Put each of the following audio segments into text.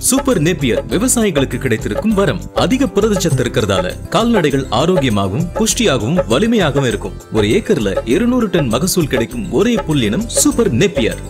super Napier விவசாயிகளுக்கு கிடைத்திருக்கும் வரம் அதிக புரதச்சத்து இருக்கிறதால கால்நடைகள் ஆரோக்கியமாகவும் புஷ்டியாகவும் வலிமையாகவும் இருக்கும் ஒரு ஏக்கர்ல 200 டன் மகசூல் கிடைக்கும் ஒரே புல்லினம் சூப்பர் நேப்பியர்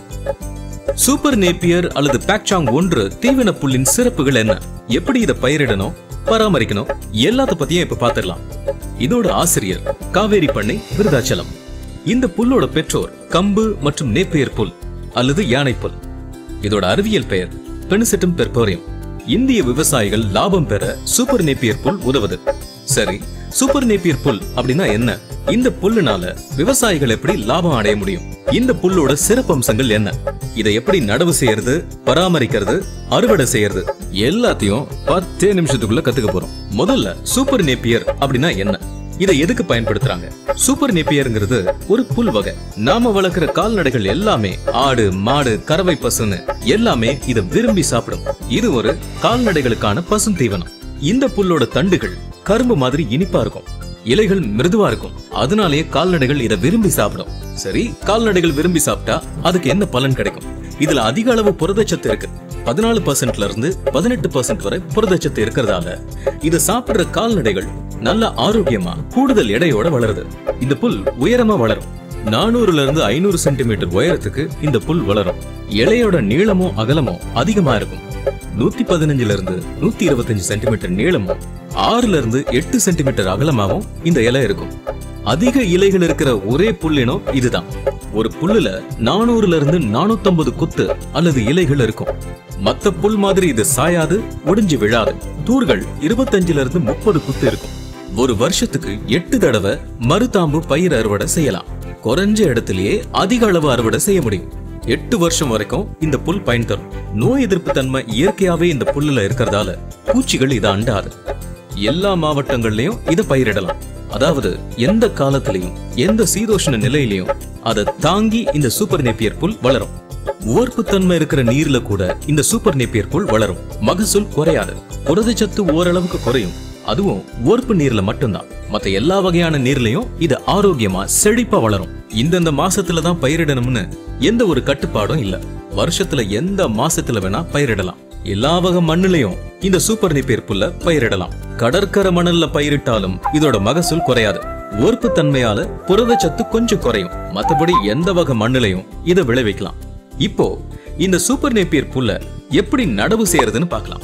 சூப்பர் நேப்பியர் அல்லது பேக்சாங் ஒன்று தீவன புல்லின் சிறப்புகள் என்ன எப்படி இதை பயிரிடணும் பராமரிக்கணும் எல்லாத்த பத்தியும் இப்ப பாத்துடலாம் இதோட ஆசிரியர் காவேரி பண்ணை விருதாச்சலம் இந்த புல்லோட பெற்றோர் கம்பு மற்றும் நேப்பியர் புல் அல்லது யானை புல் இதோட அறிவியல் பெயர் பெனிசிட்டம் பெர்போரியம் இந்திய விவசாயிகள் லாபம் பெற சூப்பர் நேப்பியர் புல் உதவுது சரி சூப்பர் நேப்பியர் புல் அப்படின்னா என்ன இந்த புல்லுனால விவசாயிகள் எப்படி லாபம் அடைய முடியும் இந்த புல்லோட சிறப்பம்சங்கள் என்ன இதை எப்படி நடவு செய்யறது பராமரிக்கிறது அறுவடை செய்யறது எல்லாத்தையும் பத்தே நிமிஷத்துக்குள்ள கத்துக்க போறோம் முதல்ல சூப்பர் நேப்பியர் அப்படின்னா என்ன இதை எதுக்கு பயன்படுத்துறாங்க சூப்பர் நேப்பியர்ங்கிறது ஒரு புல் வகை நாம வளர்க்கிற கால்நடைகள் எல்லாமே ஆடு மாடு கறவை பசுன்னு எல்லாமே இதை விரும்பி சாப்பிடும் இது ஒரு கால்நடைகளுக்கான பசும் தீவனம் இந்த புல்லோட தண்டுகள் கரும்பு மாதிரி இனிப்பா இருக்கும் இலைகள் மிருதுவா இருக்கும் அதனாலேயே கால்நடைகள் இதை விரும்பி சாப்பிடும் சரி கால்நடைகள் விரும்பி சாப்பிட்டா அதுக்கு என்ன பலன் கிடைக்கும் இதுல அதிக அளவு புரதச்சத்து இருக்கு பதினாலு பர்சன்ட்ல இருந்து பதினெட்டு பர்சன்ட் வரை புரதச்சத்து இருக்கிறதால இதை சாப்பிடுற கால்நடைகள் நல்ல ஆரோக்கியமா கூடுதல் எடையோட வளருது இந்த புல் உயரமா வளரும் நானூறுல இருந்து ஐநூறு சென்டிமீட்டர் உயரத்துக்கு இந்த புல் வளரும் இலையோட நீளமும் அகலமும் அதிகமா இருக்கும் நூத்தி பதினஞ்சுல இருந்து நூத்தி இருபத்தஞ்சு சென்டிமீட்டர் நீளமும் ஆறுல இருந்து எட்டு சென்டிமீட்டர் அகலமாவும் இந்த இலை இருக்கும் அதிக இலைகள் இருக்கிற ஒரே புல்லினம் இதுதான் ஒரு புல்லுல நானூறுல இருந்து நானூத்தம்பது குத்து அல்லது இலைகள் இருக்கும் மத்த புல் மாதிரி இது சாயாது ஒடிஞ்சு விழாது தூர்கள் இருபத்தஞ்சுல இருந்து முப்பது குத்து இருக்கும் ஒரு வருஷத்துக்கு எட்டு தடவை மருதாம்பு பயிர் அறுவடை செய்யலாம் குறைஞ்ச இடத்திலேயே அதிக அளவு அறுவடை செய்ய முடியும் எட்டு வருஷம் வரைக்கும் இந்த புல் பயன் தரும் நோய் எதிர்ப்பு தன்மை இயற்கையாவே இந்த புல்லுல இருக்கிறதால பூச்சிகள் இதை அண்டாது எல்லா மாவட்டங்கள்லயும் இதை பயிரிடலாம் அதாவது எந்த காலத்திலையும் எந்த சீதோஷ்ண நிலையிலையும் அதை தாங்கி இந்த சூப்பர் நேப்பியர் புல் வளரும் உவர்ப்புத்தன்மை இருக்கிற நீர்ல கூட இந்த சூப்பர் நேப்பியர் புல் வளரும் மகசூல் குறையாது புரதச்சத்து ஓரளவுக்கு குறையும் அதுவும் உவர்ப்பு நீர்ல மட்டும்தான் மத்த எல்லா வகையான நீர்லயும் இது ஆரோக்கியமா செழிப்பா வளரும் இந்தந்த மாசத்துல தான் பயிரிடணும்னு எந்த ஒரு கட்டுப்பாடும் இல்ல வருஷத்துல எந்த மாசத்துல வேணா பயிரிடலாம் எல்லா வகை மண்ணுலயும் இந்த சூப்பர் நிப்பேர் புல்ல பயிரிடலாம் கடற்கரை மணல்ல பயிரிட்டாலும் இதோட மகசூல் குறையாது உவர்ப்பு தன்மையால புரதச்சத்து கொஞ்சம் குறையும் மத்தபடி எந்த வகை மண்ணுலயும் இதை விளைவிக்கலாம் இப்போ இந்த சூப்பர் நேப்பியர் புல்ல எப்படி நடவு செய்யறதுன்னு பார்க்கலாம்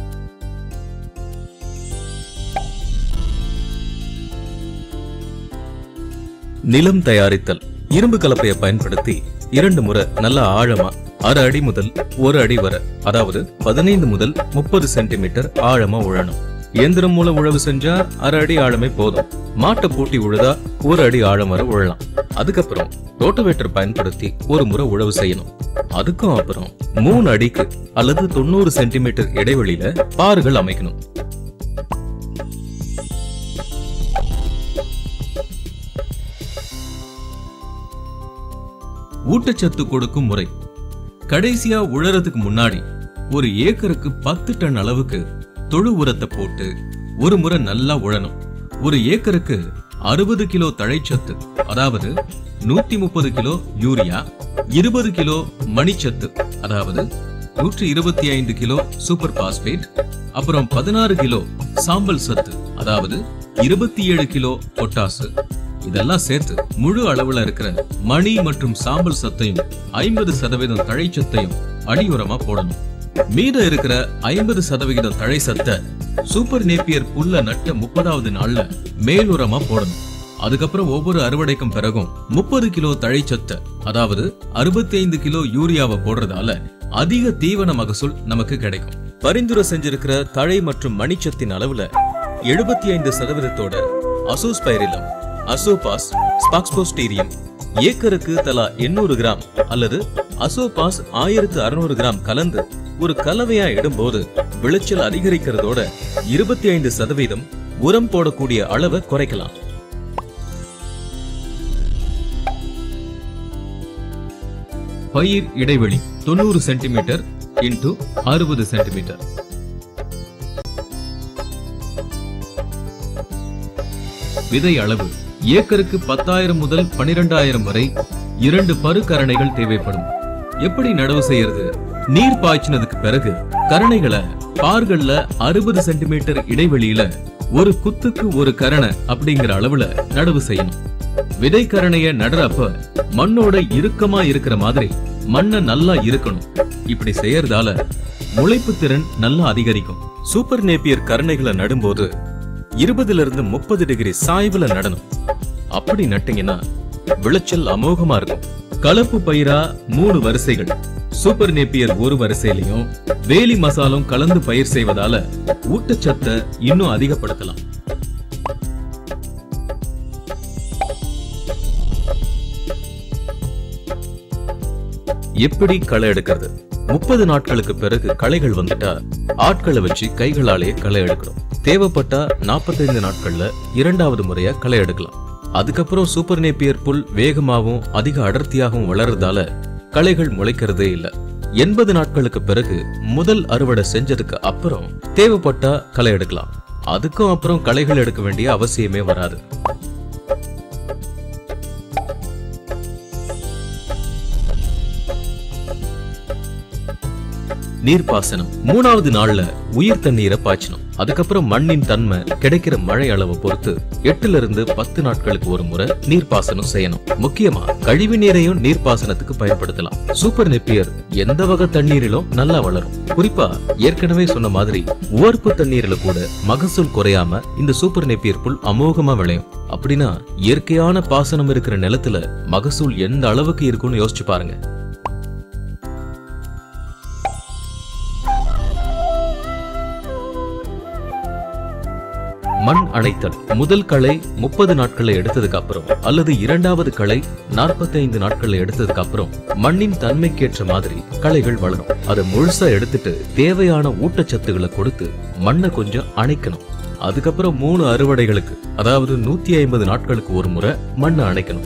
நிலம் தயாரித்தல் இரும்பு கலப்பையை பயன்படுத்தி இரண்டு முறை நல்ல ஆழமா அரை அடி முதல் ஒரு அடி வரை அதாவது பதினைந்து முதல் முப்பது சென்டிமீட்டர் ஆழமா உழணும் இயந்திரம் மூலம் உழவு செஞ்சா அரை அடி ஆழமே போதும் மாட்டை பூட்டி உழுதா ஒரு அடி ஆழம் வரை உழலாம் அதுக்கப்புறம் ரோட்டோவேட்டர் பயன்படுத்தி ஒரு முறை உழவு செய்யணும் அதுக்கும் அப்புறம் மூணு அடிக்கு அல்லது தொண்ணூறு சென்டிமீட்டர் இடைவெளியில பாறுகள் அமைக்கணும் ஊட்டச்சத்து கொடுக்கும் முறை கடைசியா உழறதுக்கு முன்னாடி ஒரு ஏக்கருக்கு பத்து டன் அளவுக்கு தொழு உரத்தை போட்டு ஒரு முறை நல்லா உழணும் ஒரு ஏக்கருக்கு அறுபது கிலோ தழைச்சத்து அதாவது நூத்தி முப்பது கிலோ யூரியா இருபது கிலோ மணிச்சத்து அதாவது நூற்றி இருபத்தி ஐந்து கிலோ சூப்பர் பாஸ்பேட் அப்புறம் பதினாறு கிலோ சாம்பல் சத்து அதாவது இருபத்தி ஏழு கிலோ பொட்டாசு இதெல்லாம் சேர்த்து முழு அளவுல இருக்கிற மணி மற்றும் சாம்பல் சத்தையும் ஐம்பது சதவீதம் தழைச்சத்தையும் அடியுரமா போடணும் மீதம் இருக்கிற ஐம்பது சதவிகிதம் தழை சத்தை சூப்பர் நேப்பியர் புல்ல நட்ட முப்பதாவது நாள்ல மேலுரமா போடணும் அதுக்கப்புறம் ஒவ்வொரு அறுவடைக்கும் பிறகும் முப்பது கிலோ தழைச்சத்தை அதாவது அறுபத்தி ஐந்து கிலோ யூரியாவை போடுறதால அதிக தீவன மகசூல் நமக்கு கிடைக்கும் பரிந்துரை செஞ்சிருக்கிற தழை மற்றும் மணிச்சத்தின் அளவுல எழுபத்தி ஐந்து சதவீதத்தோட அசோஸ்பைரிலம் அசோபாஸ் ஸ்பாக்ஸ்போஸ்டீரியம் ஏக்கருக்கு தலா 800 கிராம் அல்லது அசோபாஸ் ஆயிரத்து அறுநூறு கிராம் கலந்து ஒரு கலவையா இடும்போது விளைச்சல் அதிகரிக்கிறதோட இருபத்தி ஐந்து சதவீதம் உரம் போடக்கூடிய அளவை குறைக்கலாம் பயிர் இடைவெளி தொண்ணூறு சென்டிமீட்டர் இன்டு அறுபது சென்டிமீட்டர் விதை அளவு ஏக்கருக்கு பத்தாயிரம் முதல் பனிரெண்டாயிரம் வரை இரண்டு பருக்கரணைகள் தேவைப்படும் எப்படி நடவு செய்யறது நீர் பாய்ச்சினதுக்கு பிறகு கரணைகளை பார்கள்ல அறுபது சென்டிமீட்டர் இடைவெளியில ஒரு குத்துக்கு ஒரு கரணை அப்படிங்கிற அளவுல நடவு செய்யணும் விதை கரணைய நடுறப்ப மண்ணோட இறுக்கமா இருக்கிற மாதிரி மண்ணை நல்லா இருக்கணும் இப்படி செய்யறதால முளைப்பு திறன் நல்லா அதிகரிக்கும் சூப்பர் நேப்பியர் கரணைகளை நடும்போது இருபதுல இருந்து முப்பது டிகிரி சாய்வுல நடணும் அப்படி நட்டீங்கன்னா விளைச்சல் அமோகமா இருக்கும் கலப்பு பயிரா மூணு வரிசைகள் சூப்பர் நேப்பியர் ஒரு வரிசையிலையும் வேலி மசாலும் கலந்து பயிர் செய்வதால ஊட்டச்சத்தை இன்னும் அதிகப்படுத்தலாம் எப்படி களை எடுக்கிறது முப்பது நாட்களுக்கு பிறகு களைகள் வந்துட்டா ஆட்களை வச்சு கைகளாலே களை எடுக்கணும் தேவைப்பட்டா நாற்பத்தைந்து நாட்கள்ல இரண்டாவது முறையா களை எடுக்கலாம் அதுக்கப்புறம் சூப்பர் நேப்பியர் புல் வேகமாகவும் அதிக அடர்த்தியாகவும் வளர்றதால களைகள் முளைக்கிறதே இல்ல எண்பது நாட்களுக்கு பிறகு முதல் அறுவடை செஞ்சதுக்கு அப்புறம் தேவைப்பட்டா களை எடுக்கலாம் அதுக்கும் அப்புறம் களைகள் எடுக்க வேண்டிய அவசியமே வராது நீர்ப்பாசனம் மூணாவது நாள்ல உயிர் தண்ணீரை பாய்ச்சணும் அதுக்கப்புறம் மண்ணின் தன்மை கிடைக்கிற மழை அளவை பொறுத்து எட்டுல இருந்து பத்து நாட்களுக்கு ஒரு முறை நீர்ப்பாசனம் செய்யணும் முக்கியமா கழிவு நீரையும் நீர்ப்பாசனத்துக்கு பயன்படுத்தலாம் சூப்பர் நெப்பியர் எந்த வகை தண்ணீரிலும் நல்லா வளரும் குறிப்பா ஏற்கனவே சொன்ன மாதிரி உவர்ப்பு தண்ணீர்ல கூட மகசூல் குறையாம இந்த சூப்பர் நெப்பியர் புல் அமோகமா விளையும் அப்படின்னா இயற்கையான பாசனம் இருக்கிற நிலத்துல மகசூல் எந்த அளவுக்கு இருக்கும்னு யோசிச்சு பாருங்க மண் அணைத்தல் முதல் களை முப்பது நாட்களை எடுத்ததுக்கு அப்புறம் அல்லது இரண்டாவது களை 45 நாட்களை எடுத்ததுக்கு அப்புறம் மண்ணின் தன்மைக்கேற்ற மாதிரி களைகள் வளரும் அதை முழுசா எடுத்துட்டு தேவையான ஊட்டச்சத்துக்களை கொடுத்து மண்ணை கொஞ்சம் அணைக்கணும் அதுக்கப்புறம் மூணு அறுவடைகளுக்கு அதாவது நூத்தி ஐம்பது நாட்களுக்கு ஒரு முறை மண்ணை அணைக்கணும்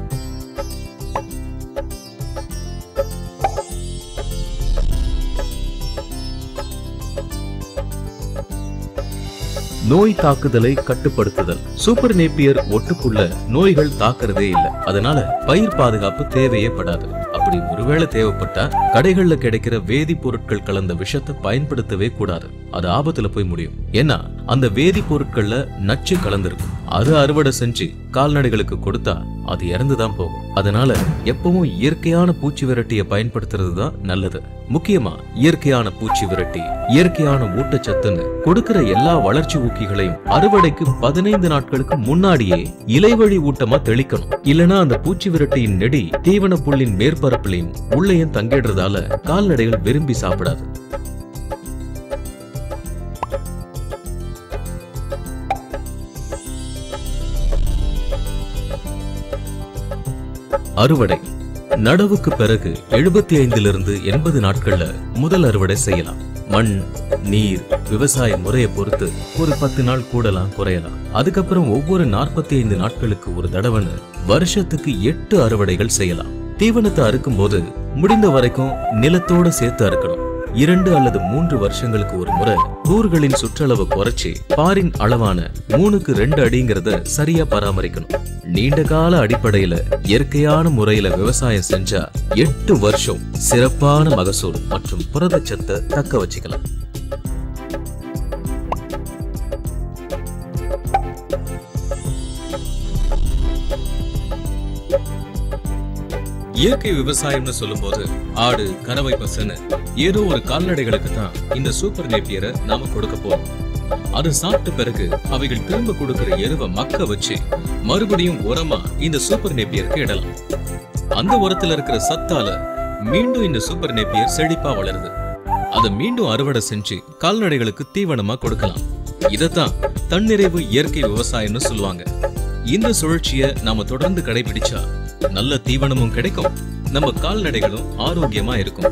நோய் தாக்குதலை கட்டுப்படுத்துதல் சூப்பர் நேப்பியர் ஒட்டுக்குள்ள நோய்கள் தாக்குறதே இல்ல அதனால பயிர் பாதுகாப்பு தேவையே படாது அப்படி ஒருவேளை தேவைப்பட்டா கடைகள்ல கிடைக்கிற வேதிப்பொருட்கள் கலந்த விஷத்தை பயன்படுத்தவே கூடாது அது ஆபத்துல போய் முடியும் ஏன்னா அந்த வேதிப்பொருட்கள்ல நச்சு கலந்திருக்கும் அது அறுவடை செஞ்சு கால்நடைகளுக்கு கொடுத்தா அது இறந்துதான் போகும் அதனால எப்பவும் இயற்கையான பூச்சி விரட்டியை பயன்படுத்துறது தான் நல்லது முக்கியமா இயற்கையான பூச்சி விரட்டி இயற்கையான ஊட்டச்சத்துன்னு கொடுக்கிற எல்லா வளர்ச்சி ஊக்கிகளையும் அறுவடைக்கு பதினைந்து நாட்களுக்கு முன்னாடியே இலைவழி ஊட்டமா தெளிக்கணும் இல்லனா அந்த பூச்சி விரட்டியின் நெடி தீவன புல்லின் மேற்பரப்புலையும் உள்ளேயும் தங்கிடுறதால கால்நடைகள் விரும்பி சாப்பிடாது அறுவடை நடவுக்கு பிறகு எழுபத்தி ஐந்திலிருந்து எண்பது நாட்கள்ல முதல் அறுவடை செய்யலாம் மண் நீர் விவசாய முறையை பொறுத்து ஒரு பத்து நாள் கூடலாம் குறையலாம் அதுக்கப்புறம் ஒவ்வொரு நாற்பத்தி ஐந்து நாட்களுக்கு ஒரு தடவைன்னு வருஷத்துக்கு எட்டு அறுவடைகள் செய்யலாம் தீவனத்தை அறுக்கும் போது முடிந்த வரைக்கும் நிலத்தோட சேர்த்து அறுக்கணும் இரண்டு அல்லது மூன்று வருஷங்களுக்கு ஒரு முறை கூறுகளின் சுற்றளவை குறைச்சி பாரின் அளவான மூணுக்கு ரெண்டு அடிங்கிறத சரியா பராமரிக்கணும் நீண்ட கால அடிப்படையில இயற்கையான முறையில விவசாயம் செஞ்சா எட்டு வருஷம் சிறப்பான மகசூல் மற்றும் புரதச்சத்தை தக்க வச்சுக்கலாம் இயற்கை விவசாயம்னு சொல்லும்போது ஆடு கறவை பசுன்னு ஏதோ ஒரு கால்நடைகளுக்கு தான் இந்த சூப்பர் நேப்பியரை நாம கொடுக்க போறோம் அது சாப்பிட்ட பிறகு அவைகள் திரும்ப கொடுக்கிற எருவை மக்க வச்சு மறுபடியும் உரமா இந்த சூப்பர் நேப்பியருக்கு இடலாம் அந்த உரத்துல இருக்கிற சத்தால மீண்டும் இந்த சூப்பர் நேப்பியர் செழிப்பா வளருது அதை மீண்டும் அறுவடை செஞ்சு கால்நடைகளுக்கு தீவனமா கொடுக்கலாம் இதத்தான் தன்னிறைவு இயற்கை விவசாயம்னு சொல்லுவாங்க இந்த சுழற்சியை நாம தொடர்ந்து கடைபிடிச்சா நல்ல தீவனமும் கிடைக்கும் நம்ம கால்நடைகளும் ஆரோக்கியமா இருக்கும்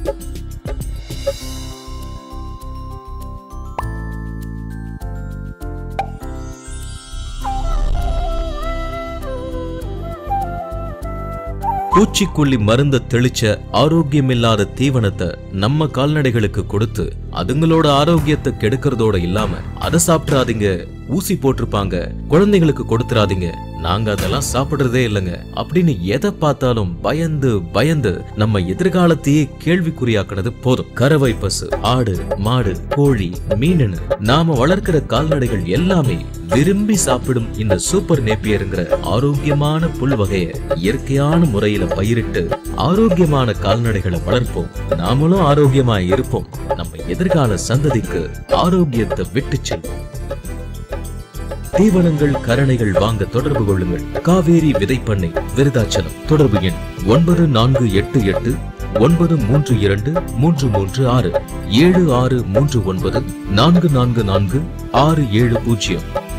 பூச்சிக்கொல்லி மருந்த தெளிச்ச ஆரோக்கியமில்லாத தீவனத்தை நம்ம கால்நடைகளுக்கு கொடுத்து அதுங்களோட ஆரோக்கியத்தை கெடுக்கிறதோட இல்லாம அதை சாப்பிட்றாதீங்க ஊசி போட்டிருப்பாங்க குழந்தைங்களுக்கு கொடுத்துறாதீங்க நாங்க அதெல்லாம் சாப்பிடுறதே இல்லைங்க அப்படின்னு எதை பார்த்தாலும் பயந்து பயந்து நம்ம எதிர்காலத்தையே கேள்விக்குறியாக்குனது போதும் கறவை பசு ஆடு மாடு கோழி மீனுன்னு நாம வளர்க்கிற கால்நடைகள் எல்லாமே விரும்பி சாப்பிடும் இந்த சூப்பர் நேப்பியருங்கிற ஆரோக்கியமான புல் வகைய இயற்கையான முறையில பயிரிட்டு ஆரோக்கியமான கால்நடைகளை வளர்ப்போம் நாமளும் ஆரோக்கியமா இருப்போம் நம்ம எதிர்கால சந்ததிக்கு ஆரோக்கியத்தை விட்டு செல்வோம் தீவனங்கள் கரணைகள் வாங்க தொடர்பு கொள்ளுங்கள் காவேரி விதைப்பண்ணை விருதாச்சலம் தொடர்பு எண் ஒன்பது நான்கு எட்டு எட்டு ஒன்பது மூன்று இரண்டு மூன்று மூன்று ஆறு ஏழு ஆறு மூன்று ஒன்பது நான்கு நான்கு நான்கு ஆறு ஏழு பூஜ்ஜியம்